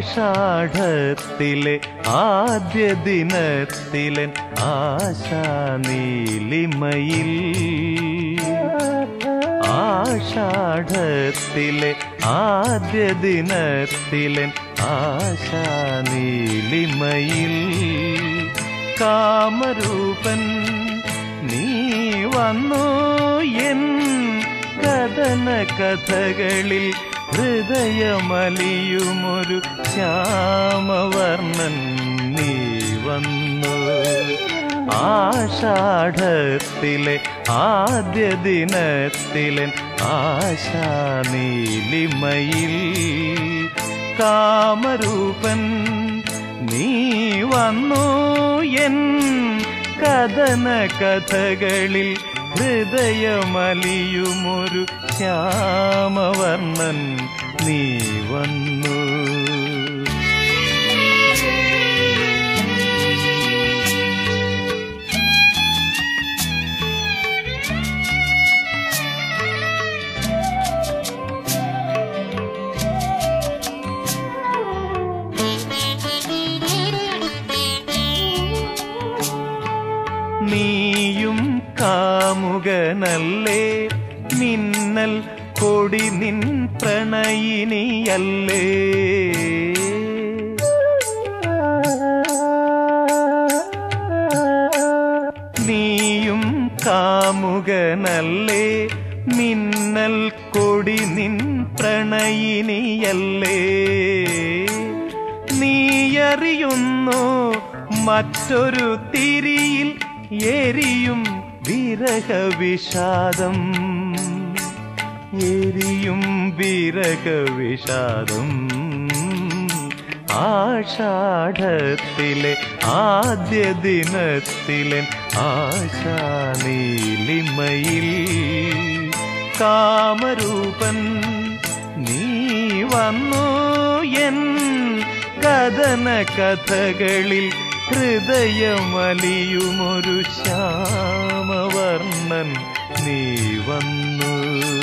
ആഷാഢത്തിലെ ആദ്യ ദിനത്തിലെ ആശാനീലിമയിൽ ആഷാഢത്തിലെ ആദ്യ ദിനത്തിലെ ആശാനീലിമയിൽ കാമരൂപൻ നീ വന്നു എൻ കഥന കഥകളിൽ ഹൃദയമലിയുമൊരു ശ്യാമവർണ്ണൻ നീ വന്നു ആഷാഢത്തിലെ ആദ്യ ദിനത്തിലെ ആശാനീലിമയിൽ കാമരൂപൻ നീ വന്നു എൻ കഥന കഥകളിൽ ഹൃദയമലിയുമൊരു ശ്യാമവർണ്ണൻ നീ വന്നു നീയും കാമുകനല്ലേ മിന്നൽ കൊടി നിൻ പ്രണയിനിയല്ലേ നീയും കാമുകനല്ലേ മിന്നൽ കൊടി നിൻ പ്രണയിനിയല്ലേ നീയറിയുന്നു മറ്റൊരു തിരിയിൽ എരിയും വിരഹവിഷാദം എരിയും വിരഹവിഷാദം ആഷാഢത്തിലെ ആദ്യ ദിനത്തിലെ ആശാനീലിമയിൽ കാമരൂപൻ നീ വന്നു എൻ കഥന കഥകളിൽ ഹൃദയമലിയുമൊരു ശ്യാമവർണ്ണൻ നീ വന്നു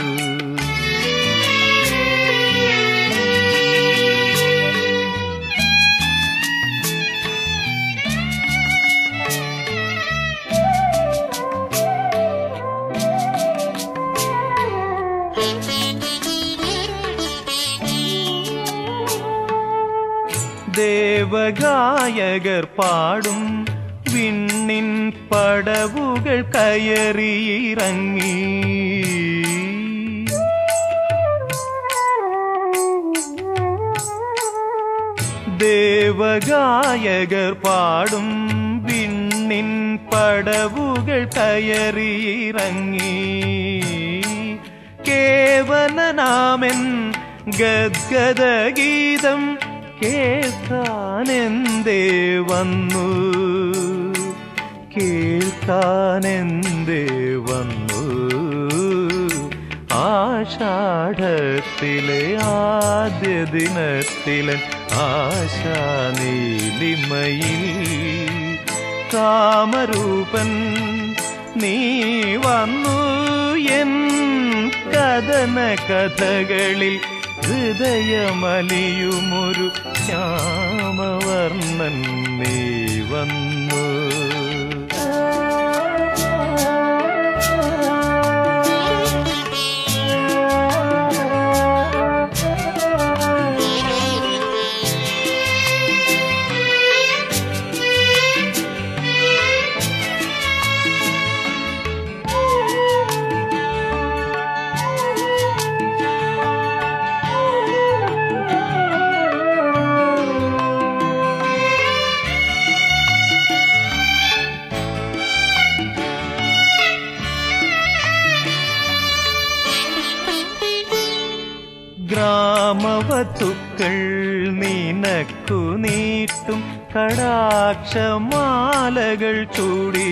ദേവഗായകർ പാടും വിണ്ണിൻ പടവുകൾ കയറിയിറങ്ങി ദേവഗായകർ പാടും വിണ്ണിൻ പടവുകൾ കയറിയിറങ്ങി കേവലനാമൻ ഗദ്ഗദഗീതം കേൾക്കാനെന്തേ വന്നു കേൾക്കാനെന്തേ വന്നു ആഷാഢത്തിലെ ആദ്യ ദിനത്തിലെ ആശാനീലിമയിൽ കാമരൂപൻ നീ വന്നു എൻ കഥന കഥകളിൽ ഹൃദയമലിയുമൊരു ശ്യാമവർണ്ണൻ നീ വന്നു ഗ്രാമവധുക്കൾ നിനക്കു നീട്ടും കടാക്ഷമാലകൾ ചൂടി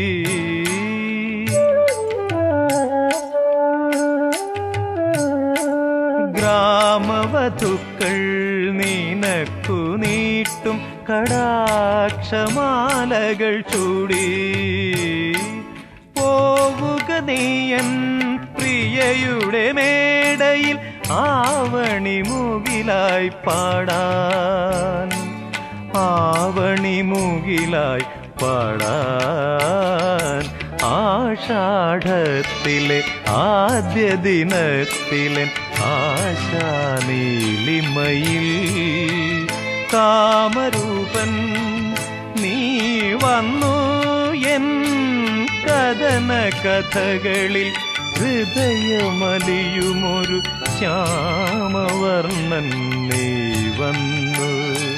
ഗ്രാമവധുക്കൾ നിനക്കു നീട്ടും കടാക്ഷമാലകൾ ചൂടി പോവുക നീയൻ പ്രിയയുടെ മേടയിൽ ആവണി മുകിലായി പാടാൻ ആവണി മുകിലായി പാടാൻ ആഷാഢത്തിലെ ആദ്യ ദിനത്തിലെ ആശാനീലിമയിൽ കാമരൂപൻ നീ വന്നു എൻ കഥന കഥകളിൽ ഹൃദയമലിയുമൊരു ശ്യാമവർണ്ണൻ നീ വന്നു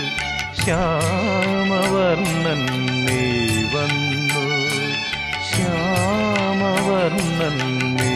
ശ്യാമവർണ്ണൻ നീ വന്നു ശ്യാമവർണ്ണൻ നീ